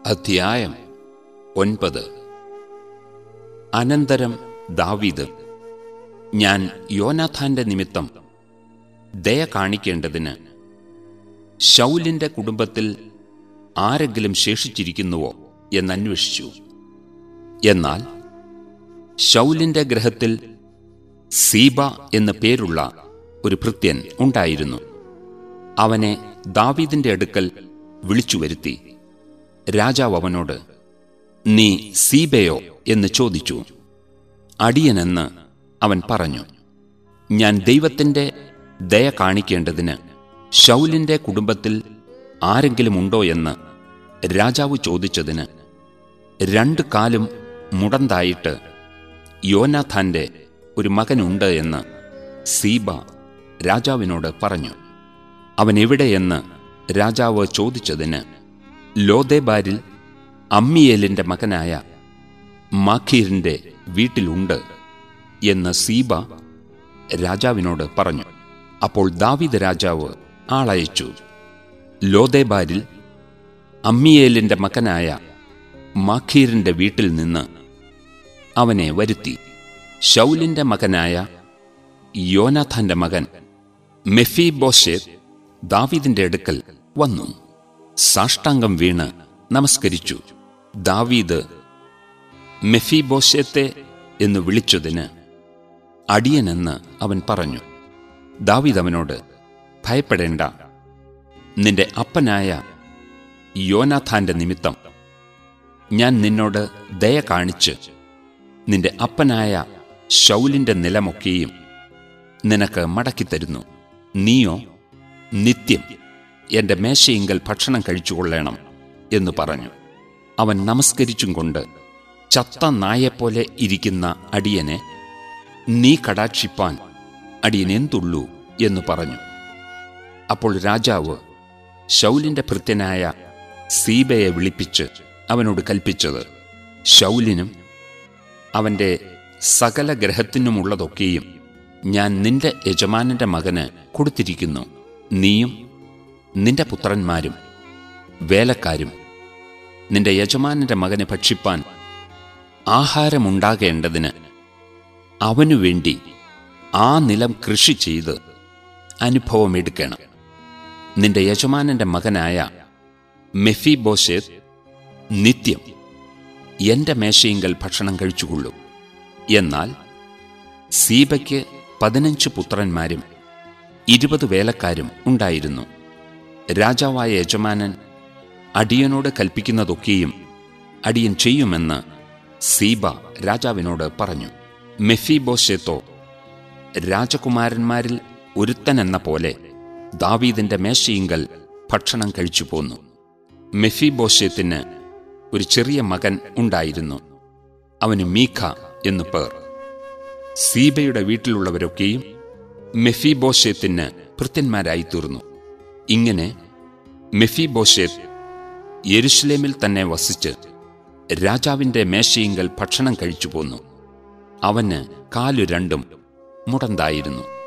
അധ്യായം ഒൻപത് അനന്തരം ദാവീദ് ഞാൻ യോനാഥാന്റെ നിമിത്തം ദയ കാണിക്കേണ്ടതിന് ശൗലിന്റെ കുടുംബത്തിൽ ആരെങ്കിലും ശേഷിച്ചിരിക്കുന്നുവോ എന്നന്വേഷിച്ചു എന്നാൽ ശൗലിന്റെ ഗ്രഹത്തിൽ സീബ എന്നു പേരുള്ള ഒരു ഭൃത്യൻ ഉണ്ടായിരുന്നു അവനെ ദാവീദിന്റെ അടുക്കൽ വിളിച്ചു വരുത്തി രാജാവ് അവനോട് നീ സീബയോ എന്ന് ചോദിച്ചു അടിയനെന്ന് അവൻ പറഞ്ഞു ഞാൻ ദൈവത്തിന്റെ ദയ കാണിക്കേണ്ടതിന് ശൗലിന്റെ കുടുംബത്തിൽ ആരെങ്കിലും ഉണ്ടോ എന്ന് രാജാവ് ചോദിച്ചതിന് രണ്ടു കാലും മുടന്തായിട്ട് യോനാഥാന്റെ ഒരു മകനുണ്ട് എന്ന് സീബ രാജാവിനോട് പറഞ്ഞു അവൻ എവിടെയെന്ന് രാജാവ് ചോദിച്ചതിന് ലോദേബാരിൽ അമ്മിയേലിന്റെ മകനായ മാഖീറിന്റെ വീട്ടിലുണ്ട് എന്ന് സീബ രാജാവിനോട് പറഞ്ഞു അപ്പോൾ ദാവിദ് രാജാവ് ആളയച്ചു ലോദേബാരിൽ അമ്മിയേലിന്റെ മകനായ മാഖീറിന്റെ വീട്ടിൽ നിന്ന് അവനെ വരുത്തി ശൗലിന്റെ മകനായ യോനാഥാന്റെ മകൻ മെഫീബോഷേത്ത് ദാവീദിന്റെ അടുക്കൽ വന്നു സാഷ്ടാംഗം വീണ് നമസ്കരിച്ചു ദാവീദ് മെഫീബോഷേത്തെ എന്ന് വിളിച്ചതിന് അടിയനെന്ന് അവൻ പറഞ്ഞു ദാവീദ് അവനോട് ഭയപ്പെടേണ്ട നിന്റെ അപ്പനായ യോനാഥാന്റെ നിമിത്തം ഞാൻ നിന്നോട് ദയ കാണിച്ച് നിന്റെ അപ്പനായ ശൗലിന്റെ നിലമൊക്കെയും നിനക്ക് മടക്കിത്തരുന്നു നീയോ നിത്യം എന്റെ മേശയിങ്കൽ ഭക്ഷണം കഴിച്ചുകൊള്ളണം എന്ന് പറഞ്ഞു അവൻ നമസ്കരിച്ചും കൊണ്ട് ചത്ത നായെപ്പോലെ ഇരിക്കുന്ന അടിയനെ നീ കടാക്ഷിപ്പാൻ അടിയൻ എന്തുള്ളൂ എന്ന് പറഞ്ഞു അപ്പോൾ രാജാവ് ശൗലിന്റെ ഭൃത്യനായ സീബയെ വിളിപ്പിച്ച് അവനോട് കൽപ്പിച്ചത് ശൗലിനും അവന്റെ സകല ഗ്രഹത്തിനുമുള്ളതൊക്കെയും ഞാൻ നിന്റെ യജമാനന്റെ മകന് കൊടുത്തിരിക്കുന്നു നീയും നിന്റെ പുത്രന്മാരും വേലക്കാരും നിന്റെ യജമാനന്റെ മകനെ ഭക്ഷിപ്പാൻ ആഹാരമുണ്ടാകേണ്ടതിന് അവനു വേണ്ടി ആ നിലം കൃഷി ചെയ്ത് അനുഭവമെടുക്കണം നിന്റെ യജമാനന്റെ മകനായ മെഫിബോഷേത്ത് നിത്യം എന്റെ മേശയിങ്കൽ ഭക്ഷണം കഴിച്ചുകൊള്ളും എന്നാൽ സീബയ്ക്ക് പതിനഞ്ച് പുത്രന്മാരും ഇരുപത് വേലക്കാരും ഉണ്ടായിരുന്നു രാജാവായ യജമാനൻ അടിയനോട് കൽപ്പിക്കുന്നതൊക്കെയും അടിയൻ ചെയ്യുമെന്ന് സീബ രാജാവിനോട് പറഞ്ഞു മെഫിബോഷെത്തോ രാജകുമാരന്മാരിൽ ഒരുത്തനെന്ന പോലെ ദാവീദിന്റെ മേശയിങ്കൽ ഭക്ഷണം കഴിച്ചു പോന്നു മെഫിബോഷെത്തിന് ഒരു ചെറിയ മകൻ ഉണ്ടായിരുന്നു അവന് മീഖ എന്നു പേർ സീബയുടെ വീട്ടിലുള്ളവരൊക്കെയും മെഫിബോഷേത്തിന് ഭൃത്യന്മാരായി തീർന്നു ഇങ്ങനെ മെഫിബോഷേത്ത് യെരുഷലേമിൽ തന്നെ വസിച്ച് രാജാവിന്റെ മേശയിങ്കൽ ഭക്ഷണം കഴിച്ചു പോന്നു അവന് കാലു രണ്ടും മുടന്തായിരുന്നു